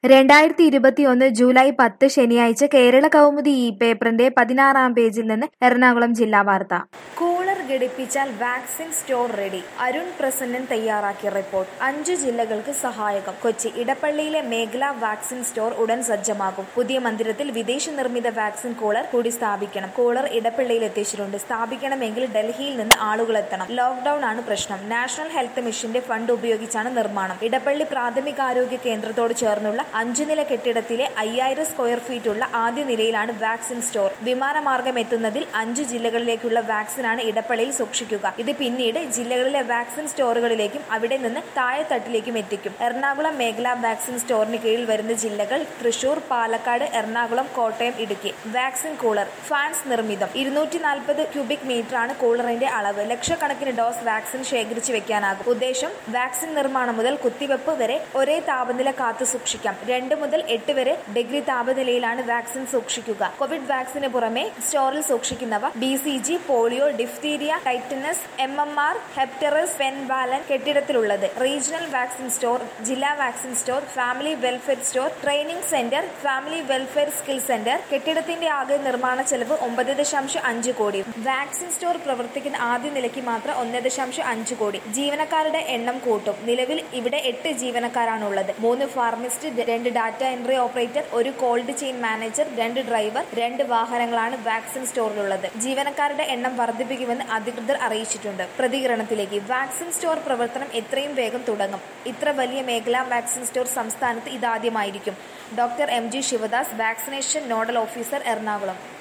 രണ്ടായിരത്തി ഇരുപത്തിയൊന്ന് ജൂലൈ പത്ത് ശനിയാഴ്ച കേരള കൗമുദി ഈ പേപ്പറിന്റെ പതിനാറാം പേജിൽ നിന്ന് എറണാകുളം ജില്ലാ വാർത്ത കൂളർ ഘടിപ്പിച്ചാൽ vaccine store ready Arun Prasannan തയ്യാറാക്കിയ റിപ്പോർട്ട് അഞ്ചു ജില്ലകൾക്ക് സഹായകം കൊച്ചി ഇടപ്പള്ളിയിലെ മേഖലാ വാക്സിൻ സ്റ്റോർ ഉടൻ സജ്ജമാകും പുതിയ മന്ദിരത്തിൽ വിദേശ നിർമ്മിത വാക്സിൻ കൂളർ കൂടി സ്ഥാപിക്കണം കൂളർ ഇടപ്പള്ളിയിൽ എത്തിച്ചിട്ടുണ്ട് സ്ഥാപിക്കണമെങ്കിൽ ഡൽഹിയിൽ നിന്ന് ആളുകൾ എത്തണം ലോക്ഡൌൺ ആണ് പ്രശ്നം നാഷണൽ ഹെൽത്ത് മിഷന്റെ ഫണ്ട് ഉപയോഗിച്ചാണ് നിർമ്മാണം ഇടപ്പള്ളി പ്രാഥമികാരോഗ്യ കേന്ദ്രത്തോട് ചേർന്നുള്ള അഞ്ചു നില കെട്ടിടത്തിലെ അയ്യായിരം സ്ക്വയർ ഫീറ്റ് ഉള്ള ആദ്യ നിലയിലാണ് വാക്സിൻ സ്റ്റോർ വിമാനമാർഗം എത്തുന്നതിൽ അഞ്ചു ജില്ലകളിലേക്കുള്ള വാക്സിനാണ് ഇടപ്പള്ളിയിൽ സൂക്ഷിക്കുക ഇത് പിന്നീട് ജില്ലകളിലെ വാക്സിൻ സ്റ്റോറുകളിലേക്കും അവിടെ നിന്ന് താഴെത്തട്ടിലേക്കും എത്തിക്കും എറണാകുളം മേഖലാ വാക്സിൻ സ്റ്റോറിന് കീഴിൽ വരുന്ന ജില്ലകൾ Thrissur Palakkad Ernakulam Kottayam Idukki vaccine cooler fans നിർമ്മിതം ഇരുന്നൂറ്റി നാൽപ്പത് ക്യൂബിക് മീറ്റർ ആണ് കൂളറിന്റെ അളവ് ലക്ഷക്കണക്കിന് ഡോസ് വാക്സിൻ ശേഖരിച്ചു വെക്കാനാകും ഉദ്ദേശം വാക്സിൻ നിർമ്മാണം മുതൽ കുത്തിവെപ്പ് വരെ ഒരേ താപനില കാത്തു സൂക്ഷിക്കാം രണ്ട് മുതൽ എട്ട് വരെ ഡിഗ്രി താപനിലയിലാണ് വാക്സിൻ സൂക്ഷിക്കുക കോവിഡ് വാക്സിന് പുറമെ സ്റ്റോറിൽ സൂക്ഷിക്കുന്നവ B C G polio diphtheria tetanus M M R hepatitis pentavalent കെട്ടിടത്തിലുള്ളത് റീജിയണൽ വാക്സിൻ സ്റ്റോർ ജില്ലാ vaccine store family welfare store training centre family welfare skill centre കെട്ടിടത്തിന്റെ ആകെ നിർമ്മാണ ചെലവ് ഒമ്പത് ദശാംശം അഞ്ച് കോടി വാക്സിൻ സ്റ്റോർ പ്രവർത്തിക്കുന്ന ആദ്യ നിലയ്ക്ക് മാത്രം ഒന്ന് ദശാംശം അഞ്ച് കോടി ജീവനക്കാരുടെ എണ്ണം കൂട്ടും നിലവിൽ ഇവിടെ എട്ട് ജീവനക്കാരാണുള്ളത് മൂന്ന് ഫാർമസിസ്റ്റ് രണ്ട് ഡാറ്റ എൻട്രി ഓപ്പറേറ്റർ ഒരു കോൾഡ് ചെയിൻ മാനേജർ രണ്ട് ഡ്രൈവർ രണ്ട് വാഹനങ്ങളാണ് വാക്സിൻ സ്റ്റോറിലുള്ളത് ജീവനക്കാരുടെ എണ്ണം വർദ്ധിപ്പിക്കുമെന്ന് അധികൃതർ അറിയിച്ചിട്ടുണ്ട് പ്രതികരണത്തിലേക്ക് വാക്സിൻ സ്റ്റോർ പ്രവർത്തനം എത്രയും വേഗം തുടങ്ങും ഇത്ര വലിയ മേഖലാ വാക്സിൻ സ്റ്റോർ സംസ്ഥാനത്ത് ഇതാദ്യമായിരിക്കും doctor M G Sivadas vaccination nodal officer Ernakulam